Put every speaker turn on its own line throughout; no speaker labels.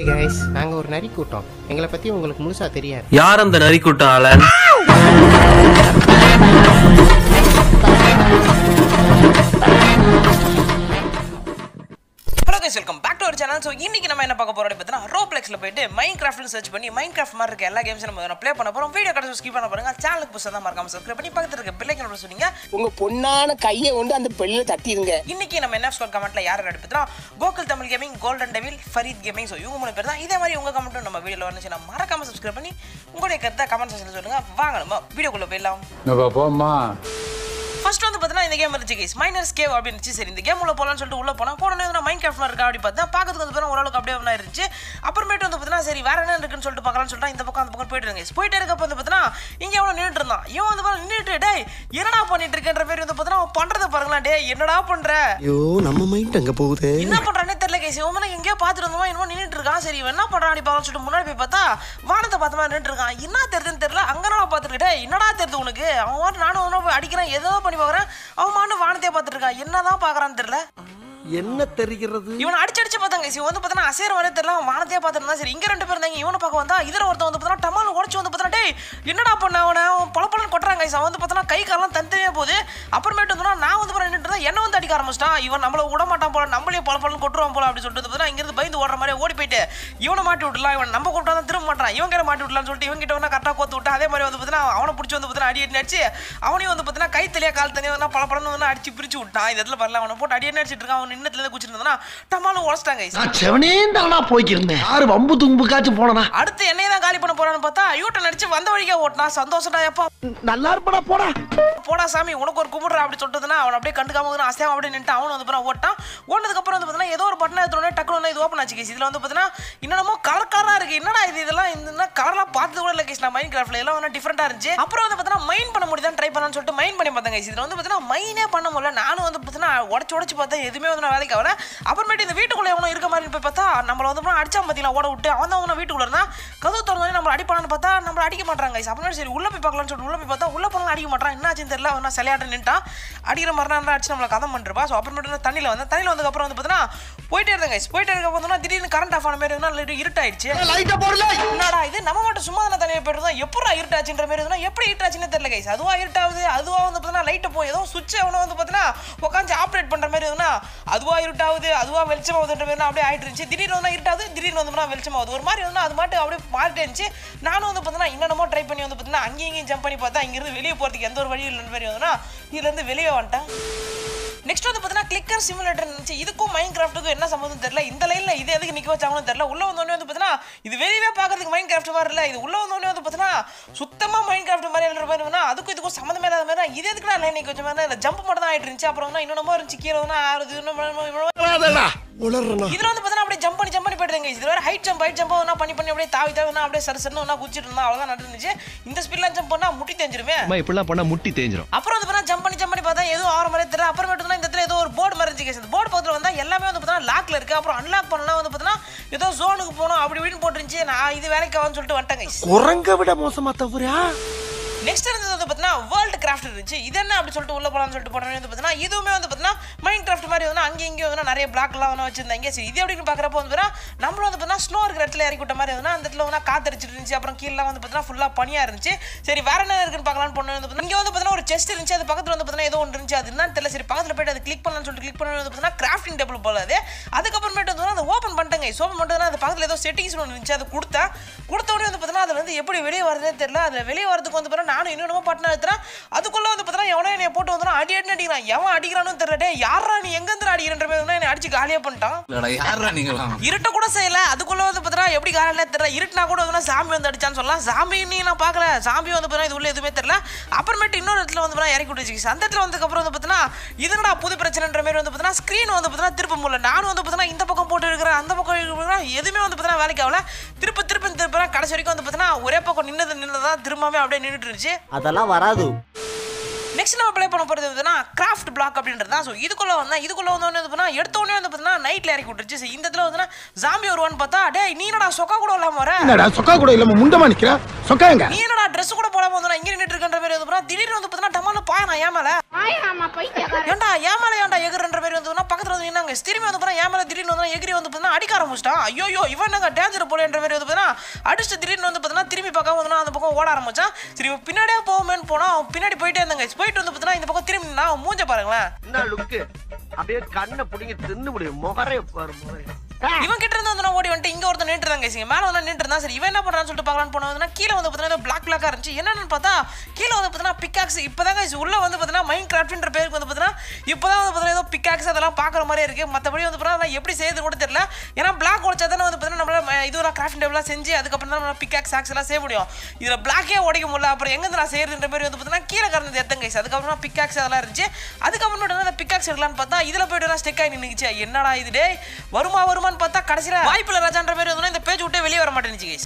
Guys நாங்கள் ஒரு நரி கூட்டம் எங்களை பற்றி உங்களுக்கு முழுசாக தெரியாது
யார் அந்த நரிக்குட்டம் ஆளன்
hello guys welcome back to அவர் சேனல் ஸோ இன்னைக்கு நம்ம என்ன பார்க்க போறோம் பார்த்தீங்கன்னா ரோப்ளெக்ஸில் போயிட்டு மைண்ட் கிராஃப்ட்னு சர்ச் பண்ணி மைண்ட் கிராஃப்ட் மாதிரி இருக்க எல்லா கேம்ஸும் நம்ம ப்ளே பண்ண போகிறோம் வீடியோ கடைசி ஸ்கிப் பண்ண போறாங்க சேனலுக்கு புதுசாக தான் மறக்காம சப்ஸ்கிரைப் பண்ணி பக்கத்தில் இருக்க பிள்ளைங்க சொன்னீங்க
உங்க பொண்ணான கையை கொண்டு அந்த பெல்ல தட்டிடுங்க
இன்னைக்கு நம்ம என்ன ஸ்கோர் கமெண்ட்ல யார் எடுப்பதுனா Gokul Tamil gaming golden devil Fareed gaming so இவங்க மூணு பேர் தான் இதே மாதிரி உங்க கமெண்ட்டும் நம்ம வீடியோவில் வந்துச்சுன்னா மறக்காம சப்ஸ்கிரைப் பண்ணி உங்களுடைய கருத்தை கமெண்ட் செக்ஷனில் சொல்லுங்க வாங்க நம்ம வீடியோக்குள்ள போயிடலாம்
நம்ம போம்மா
ஃபர்ஸ்ட் வந்து பார்த்தீங்கன்னா இந்த கேம் இருந்துச்சு கேஸ் மைனர்ஸ் கேவ் அப்படின்னு இருந்துச்சு சரி இந்த கேம் உள்ள போகலான்னு சொல்லிட்டு உள்ள போனா போன நான் மைண்ட் கிராஃப்ட் இருக்கா அப்படி பார்த்தா பார்க்கறதுக்கு வந்து பார்த்தா ஓரளவுக்கு அப்படியே ஒன்றா இருந்துச்சு அப்புறமேட்டு வந்து பார்த்தீங்கன்னா சரி வேற என்ன இருக்குன்னு சொல்லிட்டு பார்க்கலாம்னு சொல்லிட்டு இந்த பக்கம் அந்த பக்கம் போயிட்டு இருங்க போயிட்டே இருக்கப்ப வந்து பார்த்தீங்கன்னா இங்கே எவ்வளோ நின்றுட்டு இருந்தான் இவன் வந்து பார்த்தா நின்றுட்டு டேய் என்னடா பண்ணிட்டு இருக்கன்ற பேர் வந்து பார்த்தீங்கன்னா அவன் பண்றதை பாருங்களேன் டேய் என்னடா பண்ற
ஐயோ நம்ம மைண்ட் அங்க போகுது
என்ன பண்றானே தெரியல கேஸ் இவன் தான் எங்கேயோ பார்த்துட்டு இருந்தோம் என்னமோ நின்றுட்டு இருக்கான் சரி இவன் என்ன பண்றான் அப்படி பார்க்கலாம்னு சொல்லிட்டு முன்னாடி போய் பார்த்தா வானத்தை பார்த்த மாதிரி நின்றுட்டு இருக்கான் என்ன தெரியுதுன்னு தெரியல அங்கே நான் பார்த்துட்டு டேய் என்னடா தெரியுது உனக்கு அவன் வாட்டு நானும் அவனும் போய் அடிக்கிறேன் ஏதோ பண்ணி பார்க்குறேன் அவன் மாட்டு வானத்தையே பார்த்துட்டு இருக்கான் என்னதான் பார்க்கறான்னு தெரியல
என்ன தெரிகிறது
இவன் அடிச்சு அடிச்சு பார்த்தாங்க இவன் வந்து பார்த்தா அசைற வரே தெரியல அவன் வானத்தையே பார்த்துருந்தா சரி இங்க ரெண்டு பேர் இருந்தாங்க இவனை பார்க்க வந்தா இதுல ஒருத்தன் வந்து பார்த்தா டமால் உடச்சு வந்து பார்த்தா டேய் என்னடா பண்ண அவனை பல பலன்னு கொட்டுறாங்க அவன் வந்து பார்த்தா கை காலெல்லாம் தனித்தனியா போகுது அப்புறமேட்டு வந்து நான் வந்து பாரு நின்னுட்டு இருந்தா என்ன வந்து அடிக்க ஆரம்பிச்சிட்டான் இவன் நம்மள விட மாட்டான் போல நம்மளே பல பலன்னு கொட்டுருவான் போல அப்படி சொல்லிட்டு பார்த்தா இங்கிருந்து பயந்து ஓடுற மாதிரி ஓடி போயிட்டு இவனை மாட்டி விட்டுலாம் இவன் நம்ம கூப்பிட்டா தான் திரும்ப மாட்டான் இவன் கிட்ட மாட்டி விடலாம்னு சொல்லிட்டு இவன் கிட்ட வந்து கரெக்டாக கோத்து விட்டு அதே மாதிரி வந்து பார்த்தீங்கன்னா அவனை பிடிச்சி வந்து பார்த்தீங்கன்னா அடி அடி அடிச்சு அவனையும் வந்து பார்த்தீங்கன்னா கை தலையா கால் தனியாக வந்து பல பலன்னு வந்து அடிச்சு பிரிச்சு விட்டான் இந்த இடத்துல வரல அவனை போட்டு அடி அடி அடிச்சிட்டு இருக்கான் அவன் நின்னத்துல இருந்து குச்சிட்டு இருந்தானா டமாலும் உடச்சிட்டாங்க
நான் செவனே தானா போய்க்கிருந்தேன் யாரு வம்பு தும்புக்காச்சும் போனனா
அடுத்து என்னைய தான் காலி பண்ண போறான்னு பார்த்தா யூட்டன் அடிச்சு வந்த வழிக்கே ஓட்டினா சந்தோஷடா எப்பா
நல்லா இருப்படா போடா
போடா சாமி உனக்கு ஒரு கும்பிடுறா அப்படி சொல்லிட்டுனா அவன் அப்படியே கண்டுக்காம வந்து அசையாம அப்படியே நின்று அவன் வந்து பார்த்தா ஓட்டான் ஓட்டதுக்கு அப்புறம் வந்து பார்த்தீங்கன்னா ஏதோ ஒரு பட்டன் எடுத்தோடனே டக்குனு வந்து இது ஓப்பன் ஆச்சு கேஸ் இதுல வந்து பார்த்தீங்கன்னா இன்னமும் கலர் கலரா இருக்கு என்னடா இது இதெல்லாம் இந்த கலர்லாம் பார்த்தது கூட இல்லை கேஸ் நான் மைண்ட் கிராஃப்ட்ல எல்லாம் வந்து டிஃப்ரெண்டா இருந்துச்சு அப்புறம் வந்து பார்த்தீங்கன்னா மைண்ட் பண்ண முடியுதான் ட்ரை பண்ணலாம்னு சொல்லிட்டு மைண்ட் பண்ணி பார்த்தேன் guys. இதுல வந்து பார்த்தீங்கன்னா மைனே பண்ண முடியல நானும் வந்து பார்த்தீங்கன்னா உடச்சு உடச்சு பார்த்தேன் எதுவுமே வந்து நான் வேலைக்கு ஆகல அப்புறமேட்டு இந்த வீட்டுக்குள்ள எவனோ இருக்க மாதிரி போய் பார்த்தா நம்மள வந்து பார்த்தீங்கன்னா அடிச்சா பார்த்தீங்களா ஓட விட்டு அவன் தான் அவன வீட்டுக்குள்ள இருந்தா கதவு திறந்தோடனே நம்மள அடிப்பானு பார்த்தா நம்மள அடிக்க மாட்டாங்க guys. அப்புறமேட்டு சரி உள்ள போய் பார்க்கலாம்னு சொல்லிட்டு உள்ள போய் பார்த்தா உள்ள போனாலும் அடிக்க மாட்டான் என்னாச்சுன்னு தெரியல அவன் சிலையாட்ட நின்ட்டான் அடிக்கிற மாதிரி தான் அடிச்சு நம்மள கதம் பண்ணிருப்பா ஸோ அப்புறமேட்டு நான் தண்ணியில் வந்தேன் தண்ணியில் வந்ததுக்கப்புறம் வந்து பார்த்தீங்கன்னா போயிட்டே இருந்தேன் guys. போயிட்டே இருக்க பார்த்தோம்னா திடீர்னு கரண்ட் ஆஃப் ஆன மாதிரி இருந்தா light இருட்டாயிடுச்சு
லைட்ட போடல
என்னடா இது நம்ம மட்டும் சும்மா தானே தனியாக போயிட்டு எப்படா இருட்டாச்சுன்ற மாதிரி இருந்தா எப்படி இருட்டாச்சுன்னு தெரியல கைஸ் அதுவா இருட்டாகுது அதுவா வந்து பார்த்தீங்கன்னா லைட்டை போய் ஏதோ சுவிட்ச் அவனை வந்து பார்த்தீங்கன்னா உட்காந்து ஆப்ரேட் பண்ற மாதிரி இருந்தா அதுவா இருட்டாகுது அதுவா வெளிச்சமாகுதுன்ற மாதிரி அப்படியே ஆயிட்டு இருந்துச்சு திடீர்னு வந்து இருட்டாகுது திடீர்னு வந்து வெளிச்சமாகுது ஒரு மாதிரி வந்து அது மாட்டு அப்படியே மாறிட்டே இருந்துச்சு நானும் வந்து பார்த்தீங்கன்னா என்னென்னமோ ட்ரை பண்ணி வந்து பார்த்தீங்கன்னா அங்கேயும் இங்கேயும் ஜம்ப் பண்ணி பார்த்தா இங்கிருந்து வெளியே போகிறதுக்கு எந்த ஒரு வழியும் இல்லைன்னு மாதிரி வந்தோம்னா இதுலேருந்து வெளியே வந்துட்டேன் நெக்ஸ்ட் வந்து பார்த்தீங்கன்னா கிளிக்கர் சிமுலேட்டர் இருந்துச்சு இதுக்கும் மைண்ட் கிராஃப்ட்டுக்கும் என்ன சம்மந்தம் தெரியல இந்த லைனில் இது எதுக்கு நிற்க வச்சாங்கன்னு தெரியல உள்ள வந்தோடனே வந்து பார்த்தீங்கன்னா இது வெளியவே பார்க்கறதுக்கு மைண்ட் கிராஃப்ட் மாதிரி இல்லை இது உள்ள வந்தோடனே வந்து பார்த்தீங்கன்னா சுத்தமாக மைண்ட் கிராஃப்ட் மாதிரி எழுற மாதிரி இருந்தா அதுக்கும் இதுக்கும் சம்மந்தமே இல்லாத மாதிரி தான். இது எதுக்கு நான் லைன் நிற்க வச்ச மாதிரி இல்லை ஜம்ப் மட்டும் தான் ஆயிட்டு இருந்துச்சு அப்புறம் வந்து இன்னொன்னமோ இருந்துச்சு கீழே வந்து ஆறுது இன்னும்
உளறனா
இதுல வந்து பார்த்தா அப்படியே ஜம்ப் பண்ணி ஜம்ப் பண்ணி போயிடுங்க இது வேற ஹைட் ஜம்ப் ஹைட் ஜம்ப் ஒன்றா பண்ணி பண்ணி அப்படியே தாவி தாவி ஒண்ணா அப்படியே சரி சரி ஒன்றா குச்சிட்டு இருந்தா அவ்வளோதான் நடந்துச்சு இந்த ஸ்பீட்லாம் ஜம்ப் பண்ணா முட்டி தெரிஞ்சிருமே
அம்மா இப்படிலாம் பண்ணா முட்டி தேஞ்சிரும்
அப்புறம் வந்து பார்த்தா ஜம்ப் பண்ணி ஜம்ப் பண்ணி பார்த்தா எதுவும் ஆகிற மாதிரி தெரியல அப்புறமேட்டு தான் இந்த இடத்துல ஏதோ ஒரு போர்டு மாதிரி இருந்துச்சு இந்த போர்டு பக்கத்தில் வந்தால் எல்லாமே வந்து பார்த்தா லாக்ல இருக்கு அப்புறம் அன்லாக் பண்ணலாம் வந்து பார்த்தீங்கன்னா ஏதோ ஜோனுக்கு போகணும் அப்படி இப்படின்னு போட்டுருந்துச்சு நான் இது வேலைக்கு ஆகும்னு சொல்லிட்டு வந்துட்டேன் guys.
குரங்க விட மோசமா தவறா
நெக்ஸ்ட் இருந்தது வந்து பார்த்தீங்கன்னா வேர்ல்டு கிராஃப்ட் இருந்துச்சு இது என்ன அப்படி சொல்லிட்டு உள்ள போலாம்னு சொல்லிட்டு போனோம் வந்து பார்த்தீங்கன்னா இதுவுமே வந்து பார்த்தீங்கன்னா மைண்ட் கிராஃப்ட் மாதிரி வந்து அங்கேயும் இங்கேயும் வந்து நிறைய பிளாக்லாம் வந்து வச்சிருந்தாங்க சரி இது எப்படின்னு பார்க்குறப்போ வந்து பார்த்தீங்கன்னா நம்மளும் வந்து பார்த்தீங்கன்னா ஸ்னோ இருக்கிற இடத்துல இறக்கி விட்ட மாதிரி வந்து அந்த இடத்துல வந்து காத்தடிச்சிட்டு இருந்துச்சு அப்புறம் கீழே வந்து பார்த்தீங்கன்னா ஃபுல்லாக பனியாக இருந்துச்சு சரி வேற என்ன இருக்குன்னு பார்க்கலாம்னு பொண்ணு வந்து பார்த்தீங்கன்னா இங்கே வந்து பார்த்தீங்கன்னா ஒரு செஸ்ட் இருந்துச்சு அது பக்கத்தில் வந்து பார்த்தீங்கன்னா ஏதோ ஒன்று இருந்துச்சு அது என்னன்னு தெரியல சரி பக்கத்தில் போயிட்டு அது கிளிக் பண்ணலாம்னு சொல்லிட்டு கிளிக் பண்ணி வந்து பார்த்தீங்கன்னா கிராஃப்டிங் டேபிள் போல அது அதுக்கப்புறமேட்டு வந்து அதை ஓப்பன் பண்ணிட்டேங்க ஓப்பன் பண்ணிட்டு அது பக்கத்தில் ஏதோ செட்டிங்ஸ் ஒன்று இருந்துச்சு அது கொடுத்தா கொடுத்த உடனே வந்து பார்த்தீங்கன்னா அது வந்து எப்படி வெளியே வரதே தெரியல அதில் வெளியே வரதுக்கு வந்து பார்த்தீங்கன்னா நானும் இன்னொன்று பட்டினா எடுத்துறேன் அதுக்குள்ளே வந்து பார்த்தீங்கன்னா எவனோ என்னை போட்டு வந்து அடி அடி அடிக்கிறான் எவன் அடிக்கிறானு தெரியல டே யாரா நீ எங்கேருந்து அடிக்கிறன்ற மாதிரி வந்து என்னை அடிச்சு காலியாக பண்ணிட்டான்
யாரா நீங்களாம்
இருட்ட கூட செய்யல அதுக்குள்ள வந்து பார்த்தீங்கன்னா எப்படி காலையில தெரியல இருட்டுனா கூட வந்து சாமி வந்து அடிச்சான்னு சொல்லலாம் சாமி நீ நான் பார்க்கல சாமி வந்து பார்த்தீங்கன்னா இது உள்ள எதுவுமே தெரியல அப்புறமேட்டு இன்னொரு இடத்துல வந்து பார்த்தீங்கன்னா இறக்கி விட்டுச்சு அந்த இடத்துல வந்ததுக்கப்புறம் வந்து பார்த்தீங்கன்னா இதுனடா புது பிரச்சனைன்ற மாதிரி வந்து பார்த்தீங்கன்னா ஸ்க்ரீன் வந்து பார்த்தீங்கன்னா திருப்ப முடியல நானும் வந்து பார்த்தீங்கன்னா இந்த பக்கம் போட்டு இருக்கிறேன் அந்த பக்கம் இருக்கிறேன் எதுவுமே வந்து பார்த்தீங்கன்னா வேலைக்கு ஆகல திருப்ப திருப்பி திருப்பி கடைசி வரைக்கும் வந்து பார்த்தீங்கன்னா ஒரே பக்கம் நின்னது நின்னதான் திரும்பவே அப்படியே நின்றுட்டு இருந்துச்சு
அதெல்லாம் வராது
நெக்ஸ்ட் நம்ம ப்ளே பண்ண போகிறது வந்துன்னா கிராஃப்ட் பிளாக் அப்படின்றது தான் ஸோ இதுக்குள்ள வந்தா இதுக்குள்ள வந்தோடனே வந்து பார்த்தீங்கன்னா எடுத்த உடனே வந்து பார்த்தீங்கன்னா நைட்டில் இறக்கி விட்டுருச்சு So, இந்த இடத்துல வந்து ஜாம்பி வருவான்னு பார்த்தா டேய் நீ என்னடா சொக்கா கூட இல்லாம வர
என்னடா சொக்கா கூட இல்லாம முண்டமா நிக்கிற
சொக்காங்க
நீ என்னடா ட்ரெஸ் கூட போடாம வந்து இங்க நின்னுட்டு இருக்கன்ற மாதிரி வந்து பார்த்தா திடீர்னு வந்து பார்த்தா டமால பாயனா ஏன் மேல ஏன்டா ஏன் மேல ஏன்டா எகுறன்ற மாதிரி வந்து பார்த்தா பக்கத்துல வந்து நின்னாங்க திரும்பி வந்து பார்த்தா ஏன் மேல திடீர்னு வந்து எகிரி வந்து பார்த்தா அடிக்க ஆரம்பிச்சிட்டான் ஐயோ இவன் என்னங்க டேஞ்சர் போலன்ற மாதிரி வந்து பார்த்தா அடிச்சு திடீர்னு வந்து பார்த்தா திரும்பி பார்க்காம வந்து அந்த பக்கம் ஓட ஆரம்பிச்சான் சரி இவன் பின்னாடியே போவோமேன்னு போனா அவன் பின்னாடி போயிட்டே இருந்தாங்க போயிட்டு வந்து பார்த்தா இந்த பக்கம் திரும்பி நின்னா அவன் மூஞ்ச பாருங்களேன்
என்ன லுக்கு அப்படியே கண்ணை புடிங்கி தின்னு முடியும் முகரே பாரு முகரே
இவன் கிட்ட இருந்து வந்து நான் ஓடி வந்துட்டு இங்க ஒருத்தன் நின்று இருந்தாங்க மேல வந்து நின்று இருந்தா சரி இவன் என்ன பண்றான்னு சொல்லிட்டு பார்க்கலான்னு போனா கீழே வந்து பார்த்தீங்கன்னா பிளாக் பிளாக்கா இருந்துச்சு என்னன்னு பார்த்தா கீழே வந்து பார்த்தீங்கன்னா பிக்காக்ஸ் இப்பதான் guys உள்ள வந்து பார்த்தீங்கன்னா மைண்ட் கிராஃப்ட்ன்ற பேருக்கு வந்து பார்த்தீங்கன்னா இப்பதான் வந்து பார்த்தீங்கன்னா ஏதோ பிக்காக்ஸ் அதெல்லாம் பார்க்குற மாதிரி இருக்கு மற்றபடி வந்து பார்த்தீங்கன்னா எப்படி செய்யுது கூட தெரியல ஏன்னா பிளாக் உடைச்சா தானே வந்து பார்த்தீங்கன்னா நம்மளால இதுவெல்லாம் கிராஃப்ட் டேபிளாக செஞ்சு அதுக்கப்புறம் தான் நம்ம பிக்காக்ஸ் ஆக்ஸ் எல்லாம் செய்ய முடியும் இதுல பிளாக்கே உடைக்க முடியல அப்புறம் எங்க நான் செய்யறதுன்ற மாதிரி வந்து பார்த்தீங்கன்னா கீழே கறந்தது எத்தங்க guys அதுக்கப்புறம் பிக்காக்ஸ் அதெல்லாம் இருந்துச்சு அதுக்கப்புறம் அந்த பிக்காக்ஸ் எடுக்கலாம்னு பார்த்தா இதுல போயிட்டு ஸ்டெக் ஆகி நின்னுச்சு என்னடா இது டேய் வருமா வருமான்னு பார்த்தா கடைசியில வாய்ப்புல ராஜான்ற மாதிரி வந்து இந்த பேஜ் விட்டு வெளியே வர மாட்டேங்குச்சு guys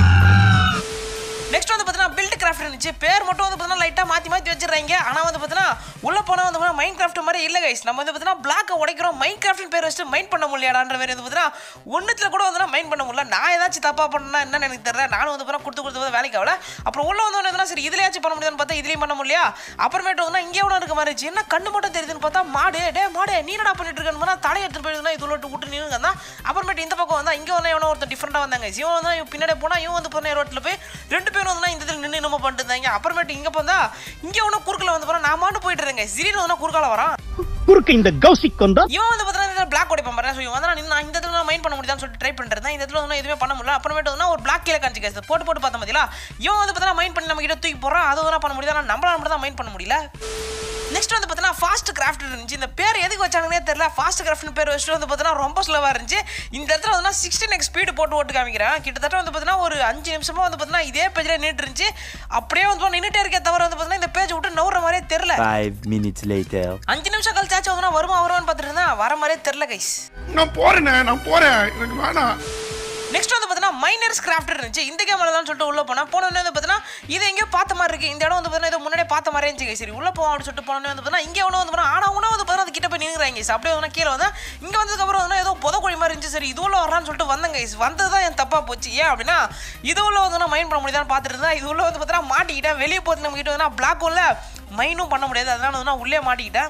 நெக்ஸ்ட் வந்து பார்த்தீங்கன்னா பில்ட் கிராஃப்ட் இருந்துச்சு பேர் மட்டும் வந்து பார்த்தீங்கன்னா லைட்டாக மாற்றி மாற்றி வச்சிடுறாங்க ஆனால் வந்து பார்த்தீங்கன்னா உள்ள போனால் வந்து பார்த்தீங்கன்னா மைண்ட் கிராஃப்ட் மாதிரி இல்லை கைஸ் நம்ம வந்து பார்த்தீங்கன்னா பிளாக்கை உடைக்கிறோம் மைண்ட் கிராஃப்ட் பேர் வச்சுட்டு மைண்ட் பண்ண முடியாடான்ற மாதிரி வந்து பார்த்தீங்கன்னா ஒன்றுத்துல கூட வந்து மைண்ட் பண்ண முடியல நான் ஏதாச்சும் தப்பாக பண்ணா என்னன்னு எனக்கு தெரியல நானும் வந்து பார்த்தீங்கன்னா கொடுத்து கொடுத்து வந்து வேலைக்கு ஆகல அப்புறம் உள்ள வந்து வந்து சரி இதுலயாச்சும் பண்ண முடியுதுன்னு பார்த்தா இதுலேயும் பண்ண முடியல அப்புறமேட்டு வந்து இங்கே ஒன்று இருக்க மாதிரி இருந்துச்சு என்ன கண்ணு மட்டும் தெரியுதுன்னு பார்த்தா மாடு டே மாடு நீ என்னடா பண்ணிட்டு இருக்கேன்னு பார்த்தா தலை எடுத்துட்டு போயிருந்தா இது விட்டு விட்டு நின்று தான் அப்புறமேட்டு இந்த பக்கம் வந்தா இங்கே வந்து எவனோ ஒருத்தர் டிஃப்ரெண்டாக வந்தாங்க இவன் வந்து இவன் பின்னாடி போனா இவன் வந்து போன ரோட்டில் போய் ரெண்டு பேரும் வந்து இந்த இதில் நின்று நம்ம பண்ணிட்டு இருந்தாங்க அப்புறமேட்டு இங்கே போந்தா இங்கே ஒன்றும் குறுக்கில் வந்து போகிறோம் நான் மாட்டு போயிட்டு இருந்தேங்க திடீர்னு வந்து குறுக்கால வரான்
குறுக்கு இந்த கௌசிக் கொண்டா
இவன் வந்து பார்த்தீங்கன்னா பிளாக் உடைப்பான் பாரு ஸோ இவன் வந்து நான் இந்த இடத்துல மைண்ட் பண்ண முடியுதான்னு சொல்லிட்டு ட்ரை பண்ணிட்டு இந்த இடத்துல வந்து எதுவுமே பண்ண முடியல அப்புறமேட்டு வந்து ஒரு பிளாக் கீழே காமிச்சு guys. போட்டு போட்டு பார்த்தா மதியா இவன் வந்து பார்த்தீங்கன்னா மைண்ட் பண்ணி நம்ம கிட்ட தூக்கி போறான் அது வந்து பண்ண முடியுது ஆனால் நம்மளால மட்டும் தான் மைண்ட் பண்ண முடியல நெக்ஸ்ட் வந்து பார்த்தீங்கன்னா ஃபாஸ்ட் கிராஃப்ட் இருந்துச்சு இந்த பேர் எதுக்கு வச்சாங்கன்னே தெரியல ஃபாஸ்ட் கிராஃப்ட்னு பேர் வச்சுட்டு வந்து பார்த்தீங்கன்னா ரொம்ப ஸ்லோவாக இருந்துச்சு இந்த இடத்துல வந்து சிக்ஸ்டீன் எக்ஸ் ஸ்பீடு போட்டு ஓட்டு காமிக்கிறேன் கிட்டத்தட்ட வந்து பார்த்தீங்கன்னா ஒரு அஞ்சு நிமிஷமா வந்து பார்த்தீங்கன்னா இதே பேஜில் நின்றுட்டு இருந்துச்சு அப்படியே வந்து நின்றுட்டே இருக்கே தவிர வந்து பார்த்தீங்கன்னா இந்த பேஜ் விட்டு நவுற மாதிரியே தெரியல
Five minutes later.
அஞ்சு நிமிஷம் கழிச்சாச்சும் வந்து நான் வருமா வருவான்னு பார்த்துட்டு இருந்தேன் வர மாதிரியே தெரியல கைஸ்
நான் போறேனே நான் போறேன் எனக்கு வேணாம்
நெக்ஸ்ட் வந்து பார்த்தீங்கன்னா மைனர்ஸ் கிராஃப்ட் இருந்துச்சு இந்த கேமில் தான் சொல்லிட்டு உள்ள போனால் போனோடனே வந்து பார்த்தீங்கன்னா இது எங்கேயோ பார்த்த மாதிரி இருக்கு இந்த இடம் வந்து பார்த்தீங்கன்னா இதை முன்னாடியே பார்த்த மாதிரி இருந்துச்சு சரி உள்ள போவோம் அப்படின்னு சொல்லிட்டு போனோடனே வந்து பார்த்தீங்கன்னா இங்கே ஒன்று வந்து பார்த்தீங்கன்னா ஆனால் உணவு வந்து பார்த்தீங்கன்னா அது கிட்ட போய் நிற்கிறாங்க சார் அப்படியே வந்து கீழே வந்து இங்கே வந்ததுக்கப்புறம் வந்து ஏதோ புதக்குழி மாதிரி இருந்துச்சு சரி இது உள்ள வரான்னு சொல்லிட்டு வந்தேங்க guys. வந்தது தான் என் தப்பாக போச்சு ஏன் அப்படின்னா இது உள்ள வந்து நான் மைண்ட் பண்ண முடியுதான்னு பார்த்துட்டு இருந்தேன் இது உள்ள வந்து பார்த்தீங்கன்னா மாட்டிக்கிட்டேன் வெளியே போது நம்ம கிட்ட வந்து பிளாக் உள்ள மைண்டும் பண்ண முடியாது அதனால வந்து நான் உள்ளே மாட்டிக்கிட்டேன்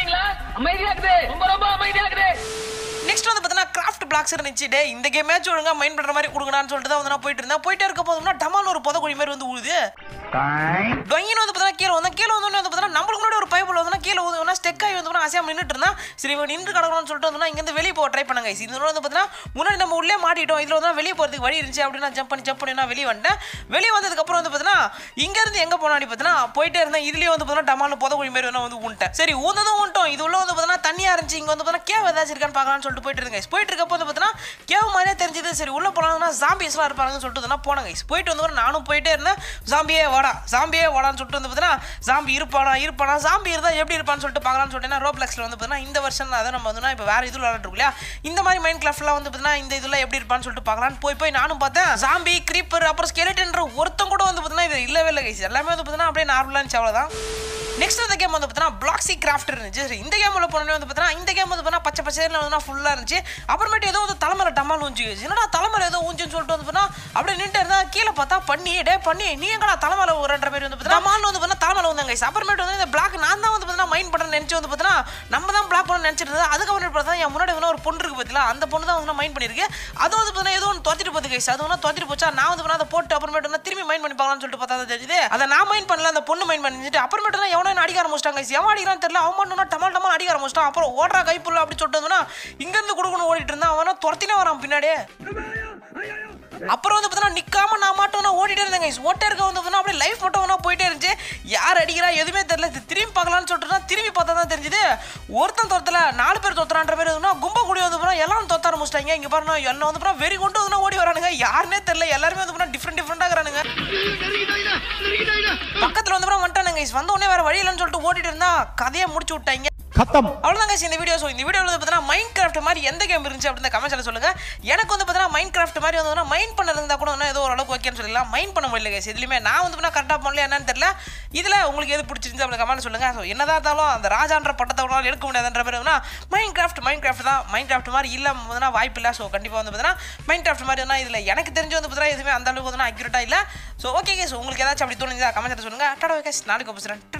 நெக்ஸ்ட் வந்து பார்த்தீங்கன்னா கிராஃப்ட் பிளாக்ஸ் இருந்துச்சு டே இந்த கேம் மேட்ச் ஒழுங்கா மைண்ட் பண்ற மாதிரி கொடுங்கடான்னு சொல்லிட்டு தான் வந்து நான் போயிட்டு இருந்தேன் போயிட்டே இருக்க போதும்னா டமால் ஒரு புதக்குழி மாதிரி வந்து உழுது டொங்கின்னு வந்து பார்த்தீங்கன்னா கீழே வந்து கீழே வந்து வந்து பார்த்தீங்கன்னா நம்மளுக்கு முன்னாடி ஒரு பைப்பில் வந்து கீழே வந்து ஸ்டெக் ஆகி வந்து அசையாம நின்றுட்டு இருந்தா சரி இவன் நின்று கிடக்கணும்னு சொல்லிட்டு வந்து இங்கேருந்து வெளியே போக ட்ரை பண்ணுங்க இது வந்து பார்த்தீங்கன்னா முன்னாடி நம்ம உள்ளே மாட்டிட்டோம் இதில் வந்து வெளியே போகிறதுக்கு வழி இருந்துச்சு அப்படின்னு நான் ஜம்ப் பண்ணி ஜம்ப் பண்ணி நான் வெளியே வந்துட்டேன் வெளியே வந்ததுக்கப்புறம் வந்து பார்த்தீங்கன்னா இங்கேருந்து எங்கே போனாடி பார்த்தீங்கன்னா போயிட்டே இருந்தேன் இதுலேயே வந்து பார்த்தீங்கன்னா டமால் புதக்குழி மாதிரி வேணா வந்து ஊன்ட்டேன் சரி ஊந்ததும் ஊன்ட்டோம் இது உள்ள வந்து பார்த்தீங்கன்னா தண்ணியாக இருந்துச்சு இங்கே வந்து பார்த்தீங்கன்னா கேவ் ஏதாச்சும் இருக்கான்னு பார்க்கலாம்னு சொல்லிட்டு போயிட்டு இருந்தேன் guys. போயிட்டு இருக்கப்போ வந்து பார்த்தீங்கன்னா கேவ் மாதிரியே தெரிஞ்சது சரி உள்ள போனாங்கன்னா ஜாம்பிஸ்லாம் இருப்பாங்கன்னு சொல்லிட்டு தான் போனேன் guys. போயிட்டு வந்து நானும் போயிட்டே இருந்தேன் ஜாம்பியே வாடா ஜாம்பியே வாடான்னு சொல்லிட்டு வந்து பார்த்தீங்கன்னா ஜாம்பி இருப்பானா இருப்பானா ஜாம்பி இருந்தால் எப்படி இருப்பான்னு சொல்லிட்டு பார்க்கலாம்னு சொல்லிட்டு ரோப்ளெக்ஸில் வந்து பார்த்தீங்கன்னா இந்த வருஷம் அதை நம்ம வந்து இப்போ வேற இதில் விளாண்டுருக்கோம் இல்லையா இந்த மாதிரி மைண்ட் கிராஃப்ட்லாம் வந்து பார்த்தீங்கன்னா இந்த இதில் எப்படி இருப்பான்னு சொல்லிட்டு பார்க்கலாம்னு போய் போய் நானும் பார்த்தேன் ஜாம்பி creeper அப்புறம் skeletonன்ற ஒருத்தன் கூட வந்து பார்த்தீங்கன்னா இது இல்லவே இல்லை கைஸ் எல்லாமே வந்து பார்த்தீங்கன்னா அப்படியே நார்மலாக இருந்துச்சு அவ்வளோதான் நெக்ஸ்ட் இந்த கேம் வந்து பார்த்தீங்கன்னா பிளாக்ஸி கிராஃப்ட் இருந்துச்சு சரி, இந்த கேம் உள்ள போனோடனே வந்து பார்த்தீங்கன்னா இந்த கேம் வந்து பார்த்தீங்கன்னா பச்சை பச்சையில் வந்து ஃபுல்லாக இருந்துச்சு அப்புறமேட்டு ஏதோ வந்து தலைமையில டமால் ஊஞ்சி என்னடா தலைமையில ஏதோ ஊஞ்சுன்னு சொல்லிட்டு வந்து பார்த்தீங்கன்னா அப்படியே நின்று இருந்தா கீழே பார்த்தா பண்ணி டே பண்ணி நீ எங்கடா தலைமையில ஒரு பேர் வந்து பார்த்தீங்கன்னா டமால் வந்து பார்த்தீங்கன்னா தலைமையில வந்தாங்க guys. அப்புறமேட்டு வந்து இந்த பிளாக் நான் தான் வந்து பார்த்தீங்கன்னா மைண்ட் பண்ண நினச்சி வந்து பார்த்தீங்கன்னா நம்ம தான் பிளாக் பண்ண நினச்சிட்டு இருந்தது அதுக்கப்புறம் பார்த்தா என் முன்னாடி வந்து ஒரு பொண்ணு இருக்கு பார்த்தீங்களா அந்த பொண்ணு தான் வந்து மைண்ட் பண்ணியிருக்கு அது வந்து பார்த்தீங்கன்னா ஏதோ ஒன்று தொத்திட்டு போகுது கைஸ் அது ஒன்று தொத்திட்டு போச்சா நான் வந்து பார்த்தீங்கன்னா அதை போட்டு அப்புறமேட்டு வந்து திரும்பி மைண்ட் பண்ணி பார்க்கலாம்னு சொல்லிட்டு பார்த்தா தான் தெரியுது அதை நான் மைண்ட் பண்ணல அந்த பொண்ணு மைண்ட் பண்ணிட்டு அப்புறமேட்டு தான் எவனோ என்ன அடிக்க ஆரம்பிச்சிட்டாங்க guys. எவன் அடிக்கிறான்னு தெரியல அவன் மட்டும் டமால் டமால் அடிக்க ஆரம்பிச்சிட்டான் அப்புறம் ஓடுறா கைப்புள்ள அப்படி சொல்லிட்டு வந்தோன்னா இங்கேருந்து கொடுக்கணும் ஓடிட்டு இருந்தான் அவனா துரத்தினே வரான் பின்னாடியே அப்புறம் வந்து பார்த்தீங்கன்னா நிக்காம நான் மாட்டோம் நான் ஓடிட்டே இருந்தேன் guys. ஓட்டே இருக்க வந்து பார்த்தீங்கன்னா அப்படியே லைஃப் மட்டும் வேணா போயிட்டே இருந்துச்சு யார் அடிக்கிறா எதுவுமே தெரியல இது திரும்பி பார்க்கலாம்னு சொல்லிட்டு தான் திரும்பி பார்த்தா தான் தெரிஞ்சுது ஒருத்தன் தொத்தல நாலு பேர் தொத்துறான்ற பேர் எதுனா கும்ப கூடி வந்து போனா எல்லாம் தொத்த ஆரம்பிச்சிட்டாங்க இங்க பாருங்க என்ன வந்து போனா வெறி கொண்டு வந்து ஓடி வரானுங்க யாருன்னே தெரியல எல்லாருமே வந்து போனா டிஃப்ரெண்ட் டிஃப்ரெண்டா இருக்கிறானுங்க பக்கத்துல வந்து போனா வந்துட்டானுங்க guys. வந்த உடனே வேற வழி இல்லைன்னு சொல்லிட்டு ஓடிட்டு இருந்தா கதையை முடிச்சு விட்டாங்க
खत्म
அவ்வளோதான் guys இந்த வீடியோ ஸோ இந்த வீடியோவில் வந்து பார்த்தீங்கன்னா மைண்ட் கிராஃப்ட் மாதிரி எந்த கேம் இருந்துச்சு அப்படின்னு கமெண்ட்ஸில் சொல்லுங்கள் எனக்கு வந்து பார்த்தீங்கன்னா மைண்ட் கிராஃப்ட் மாதிரி வந்து மைண்ட் பண்ண இருந்தால் கூட இன்னும் ஏதோ ஓரளவுக்கு ஓகேன்னு சொல்லலாம் மைண்ட் பண்ண முடியல guys இதுலையுமே நான் வந்து பார்த்தீங்கன்னா கரெக்டாக பண்ணல என்னன்னு தெரியல இதில் உங்களுக்கு எது பிடிச்சிருந்து அப்படின்னு கமெண்ட் சொல்லுங்கள் ஸோ என்னதான் இருந்தாலும் அந்த ராஜான்ற பட்டத்தை கூட எடுக்க முடியாதுன்ற மாதிரி வந்து மைண்ட் கிராஃப்ட் மைண்ட் கிராஃப்ட் தான் மைண்ட் கிராஃப்ட் மாதிரி இல்லை வந்து வாய்ப்பு இல்லை ஸோ கண்டிப்பாக வந்து பார்த்தீங்கன்னா மைண்ட் கிராஃப்ட் மாதிரி வந்து இதில் எனக்கு தெரிஞ்சு வந்து பார்த்தீங்கன்னா எதுவுமே அந்த அளவுக்கு வந்து அக்யூரேட்டாக இல்லை ஸோ ஓகே கேஸ் உங்களுக்கு ஏதாச்சும் அப்படி தோணுதா கமெண்ட் சொல்லுங்கள் டாடா கேஸ் நாளைக்கு பேசுகிறேன்